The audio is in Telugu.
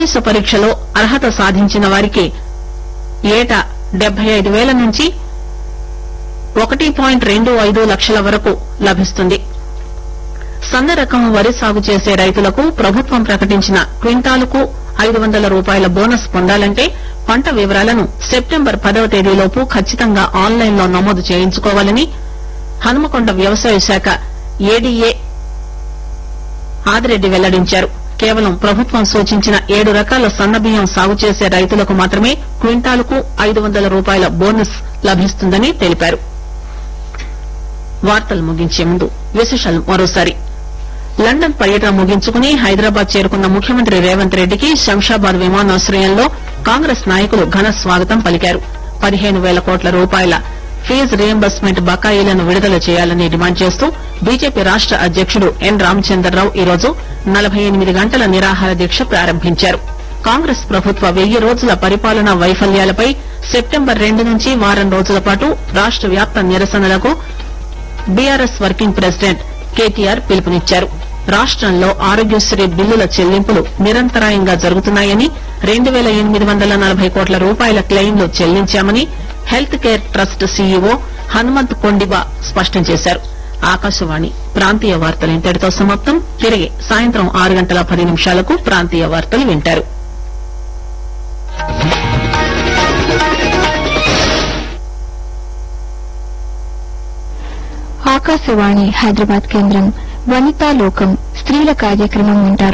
ప్రవేశ పరీక్షలో అర్హత సాధించిన వారికి ఏటా డెబ్బై ఐదు వేల నుంచి ఒకటి పాయింట్ రెండు ఐదు లక్షల వరకు లభిస్తుంది సన్న రకం వరి సాగు చేసే రైతులకు ప్రభుత్వం ప్రకటించిన క్వింటాలుకు ఐదు వందల రూపాయల బోనస్ పొందాలంటే పంట వివరాలను సెప్టెంబర్ పదవ తేదీలోపు ఖచ్చితంగా ఆన్లైన్ లో నమోదు చేయించుకోవాలని హనుమకొండ వ్యవసాయ శాఖ ఏడీఏ ఆదిరెడ్డి వెల్లడించారు కేవలం ప్రభుత్వం సూచించిన ఏడు రకాల సన్నబియ్యం సాగు చేసే రైతులకు మాత్రమే క్వింటాలుకు ఐదు వందల రూపాయల బోనస్ లభిస్తుందని తెలిపారు వార్తలు ముగించే ముందు విశేషాలు మరోసారి లండన్ పర్యటన ముగించుకుని హైదరాబాద్ చేరుకున్న ముఖ్యమంత్రి రేవంత్ రెడ్డికి శంషాబాద్ విమానాశ్రయంలో కాంగ్రెస్ నాయకులు ఘన స్వాగతం పలికారు పదిహేను వేల కోట్ల రూపాయల ఫీజు రియంబర్స్మెంట్ బకాయిలను విడుదల చేయాలని డిమాండ్ చేస్తూ బీజేపీ రాష్ట అధ్యకుడు ఎన్ రామచంద్రరావు ఈరోజు నలభై ఎనిమిది గంటల నిరాహార దీక్ష ప్రారంభించారు కాంగ్రెస్ ప్రభుత్వ వెయ్యి రోజుల పరిపాలనా వైఫల్యాలపై సెప్టెంబర్ రెండు నుంచి వారం రోజుల పాటు రాష్ట వ్యాప్త నిరసనలకు బీఆర్ఎస్ వర్కింగ్ ప్రెసిడెంట్ కేటీఆర్ పిలుపునిచ్చారు రాష్టంలో ఆరోగ్యశ్రీ బిల్లుల చెల్లింపులు నిరంతరాయంగా జరుగుతున్నాయని రెండు వేల ఎనిమిది వందల నలభై కోట్ల రూపాయల క్లెయిమ్లు చెల్లించామని health care trust CEO Hanumanth Kondiba స్పష్టం చేశారు ఆకాశవాణి ప్రాంతీయ వార్తలు ఇంతటితో సమాప్తం తిరిగి సాయంత్రం ఆరు గంటల పది నిమిషాలకు ప్రాంతీయ వార్తలు వింటారు ఆకాశవాణి హైదరాబాద్ కేంద్రం వనితా లోకం స్త్రీల కార్యక్రమం వింటారు